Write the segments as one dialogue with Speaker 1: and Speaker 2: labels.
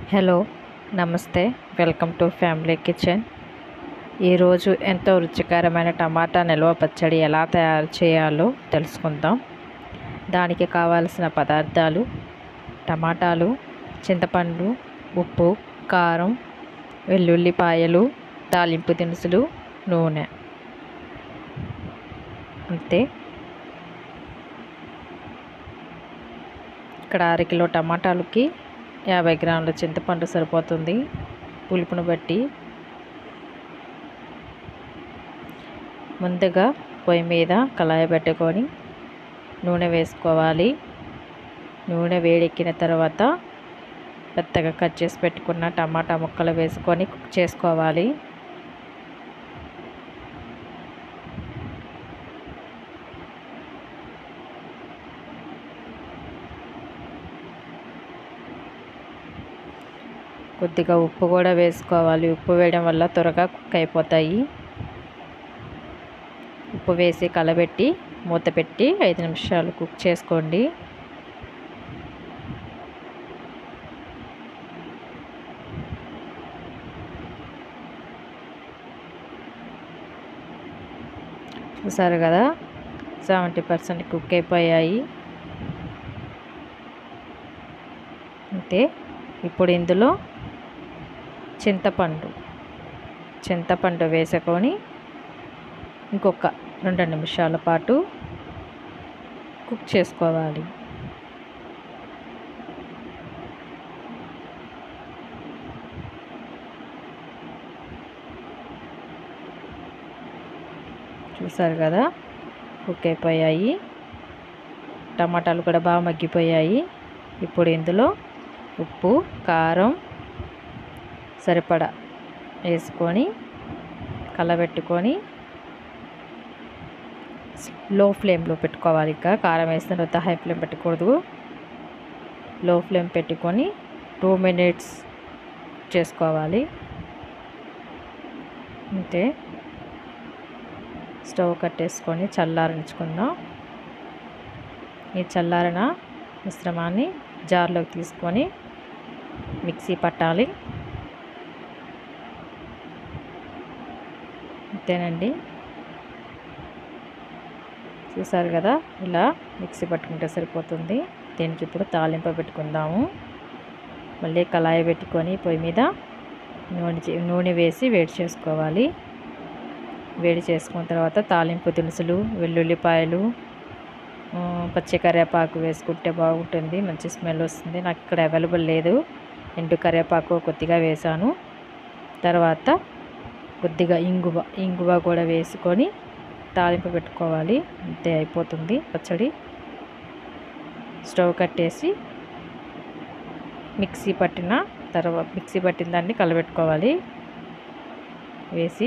Speaker 1: hello నమస్తే welcome to family kitchen ఈరోజు ఎంతో రుచికరమైన టమాటా నిల్వ పచ్చడి ఎలా తయారు చేయాలో తెలుసుకుందాం దానికి కావాల్సిన పదార్థాలు టమాటాలు చింతపండు ఉప్పు కారం వెల్లుల్లిపాయలు తాలింపు దినుసులు నూనె అంతే ఇక్కడ అరకిలో టమాటాలకి యాభై గ్రాముల చింతపండు సరిపోతుంది పులుపును బట్టి ముందుగా పొయ్యి మీద కళాయి పెట్టుకొని నూనె వేసుకోవాలి నూనె వేడెక్కిన తర్వాత పెద్దగా కట్ చేసి పెట్టుకున్న టమాటా ముక్కలు వేసుకొని కుక్ చేసుకోవాలి కొద్దిగా ఉప్పు కూడా వేసుకోవాలి ఉప్పు వేయడం వల్ల త్వరగా కుక్ అయిపోతాయి ఉప్పు వేసి కలబెట్టి మూత పెట్టి ఐదు నిమిషాలు కుక్ చేసుకోండి చూసారు కదా సెవెంటీ పర్సెంట్ కుక్ అయిపోయాయి అంతే ఇప్పుడు ఇందులో చింతపండు చింతపండు వేసుకొని ఇంకొక రెండు నిమిషాల పాటు కుక్ చేసుకోవాలి చూసారు కదా కుక్ అయిపోయాయి టమాటాలు కూడా బాగా మగ్గిపోయాయి ఇప్పుడు ఇందులో ఉప్పు కారం సరిపడా వేసుకొని కలబెట్టుకొని లో ఫ్లేమ్లో పెట్టుకోవాలి ఇంకా కారం వేసిన తర్వాత హై ఫ్లేమ్ పెట్టకూడదు లో ఫ్లేమ్ పెట్టుకొని టూ మినిట్స్ చేసుకోవాలి అంతే స్టవ్ కట్టేసుకొని చల్లారించుకుందాం ఈ చల్లారిన మిశ్రమాన్ని జార్లోకి తీసుకొని మిక్సీ పట్టాలి అంతేనండి చూసారు కదా ఇలా మిక్సీ పట్టుకుంటే సరిపోతుంది దీనికి ఇప్పుడు తాలింపు పెట్టుకుందాము మళ్ళీ కళాయి పెట్టుకొని పొయ్యి మీద నూనె నూనె వేసి వేడి చేసుకోవాలి వేడి చేసుకున్న తర్వాత తాలింపు దినుసులు వెల్లుల్లిపాయలు పచ్చి కరివేపాకు వేసుకుంటే బాగుంటుంది మంచి స్మెల్ వస్తుంది నాకు ఇక్కడ అవైలబుల్ లేదు ఎండు కరివేపాకు కొద్దిగా వేసాను తర్వాత కొద్దిగా ఇంగువ ఇంగువ కూడా వేసుకొని తాలింపు పెట్టుకోవాలి అంతే అయిపోతుంది పచ్చడి స్టవ్ కట్టేసి మిక్సీ పట్టిన తర్వాత మిక్సీ పట్టిన దాన్ని కలబెట్టుకోవాలి వేసి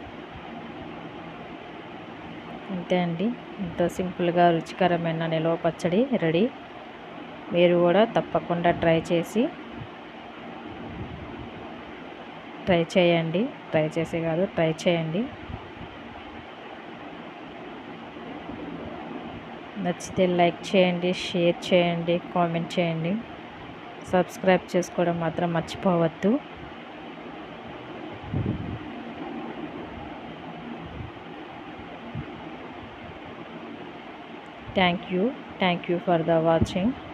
Speaker 1: అంతే అండి ఎంతో సింపుల్గా రుచికరమైన నిల్వ పచ్చడి రెడీ మీరు కూడా తప్పకుండా ట్రై చేసి ట్రై చేయండి ట్రై చేసే కాదు ట్రై చేయండి నచ్చితే లైక్ చేయండి షేర్ చేయండి కామెంట్ చేయండి సబ్స్క్రైబ్ చేసుకోవడం మాత్రం మర్చిపోవద్దు thank you thank you for the watching